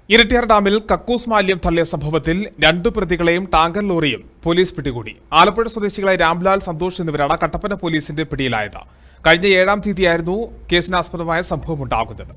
ഇരട്ടിയാർ ഡാമിൽ കക്കൂസ് മാലിന്യം തള്ളിയ സംഭവത്തിൽ രണ്ടു പ്രതികളെയും ടാങ്കർ ലോറിയും പോലീസ് പിടികൂടി ആലപ്പുഴ സ്വദേശികളായ രാംലാൽ സന്തോഷ് എന്നിവരാണ് കട്ടപ്പന പോലീസിന്റെ പിടിയിലായത് കഴിഞ്ഞ ഏഴാം തീയതിയായിരുന്നു കേസിനാസ്പദമായ സംഭവമുണ്ടാകുന്നത്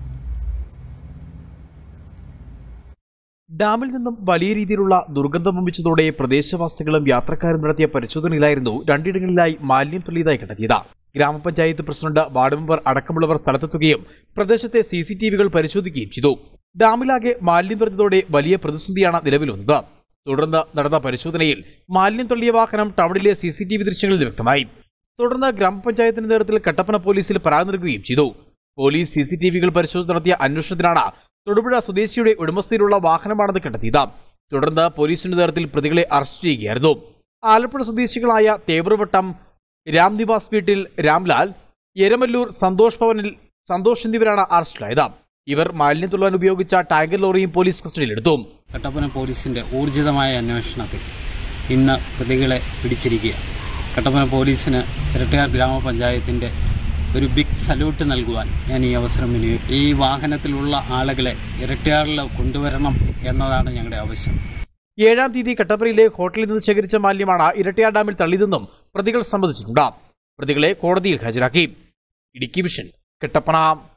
ഡാമിൽ നിന്നും വലിയ രീതിയിലുള്ള ദുർഗന്ധം വമിച്ചതോടെ പ്രദേശവാസികളും യാത്രക്കാരും നടത്തിയ പരിശോധനയിലായിരുന്നു രണ്ടിടങ്ങളിലായി മാലിന്യം തള്ളിയതായി കണ്ടെത്തിയത് ഗ്രാമപഞ്ചായത്ത് പ്രസിഡന്റ് വാർഡ് മെമ്പർ അടക്കമുള്ളവർ സ്ഥലത്തെത്തുകയും പ്രദേശത്തെ സി സി ടി വികൾ പരിശോധിക്കുകയും ചെയ്തു ഡാമിലാകെ മാലിന്യം നിറഞ്ഞതോടെ വലിയ പ്രതിസന്ധിയാണ് നിലവിൽ വന്നത് തുടർന്ന് നടന്ന പരിശോധനയിൽ മാലിന്യം തള്ളിയ വാഹനം ടൗണിലെ സി സി ടി വി ദൃശ്യങ്ങളിൽ വ്യക്തമായി തുടർന്ന് ഗ്രാമപഞ്ചായത്തിന്റെ നേതൃത്വത്തിൽ കട്ടപ്പന പോലീസിൽ പരാതി നൽകുകയും ചെയ്തു പോലീസ് സി സി ടി വികൾ പരിശോധന നടത്തിയ അന്വേഷണത്തിലാണ് തൊടുപുഴ സ്വദേശിയുടെ ഉടമസ്ഥയിലുള്ള വാഹനമാണെന്ന് കണ്ടെത്തിയത് തുടർന്ന് പോലീസിന്റെ നേതൃത്വത്തിൽ പ്രതികളെ അറസ്റ്റ് ചെയ്യുകയായിരുന്നു ആലപ്പുഴ സ്വദേശികളായ തേവറുവട്ടം രാംനിവാസ് വീട്ടിൽ രാംലാൽ എരമല്ലൂർ സന്തോഷ് ഭവനിൽ സന്തോഷ് എന്നിവരാണ് അറസ്റ്റിലായത് ഇവർ മാലിന്യം തുള്ളാൻ ഉപയോഗിച്ച ടാങ്കർ ലോറിയും പോലീസ് കസ്റ്റഡിയിലെടുത്തു കട്ടപ്പന പോലീസിൻ്റെ ഊർജിതമായ അന്വേഷണത്തിൽ ഇന്ന് പ്രതികളെ പിടിച്ചിരിക്കുക കട്ടപ്പന പോലീസിന് ഇരട്ടയാർ ഗ്രാമപഞ്ചായത്തിൻ്റെ ഒരു ബിഗ് സല്യൂട്ട് നൽകുവാൻ ഞാൻ ഈ അവസരം വിനിയോഗി ഈ വാഹനത്തിലുള്ള ആളുകളെ ഇരട്ടയാറിൽ കൊണ്ടുവരണം എന്നതാണ് ഞങ്ങളുടെ ആവശ്യം ഏഴാം തീയതി കട്ടപ്പനയിലെ ഹോട്ടലിൽ നിന്ന് ശേഖരിച്ച മാലിന്യമാണ് ഇരട്ടിയാർ ഡാമിൽ തള്ളിയതെന്നും പ്രതികൾ സമ്മതിച്ചിട്ടുണ്ട് പ്രതികളെ കോടതിയിൽ ഹാജരാക്കി ഇടുക്കി വിഷൻ കട്ടപ്പന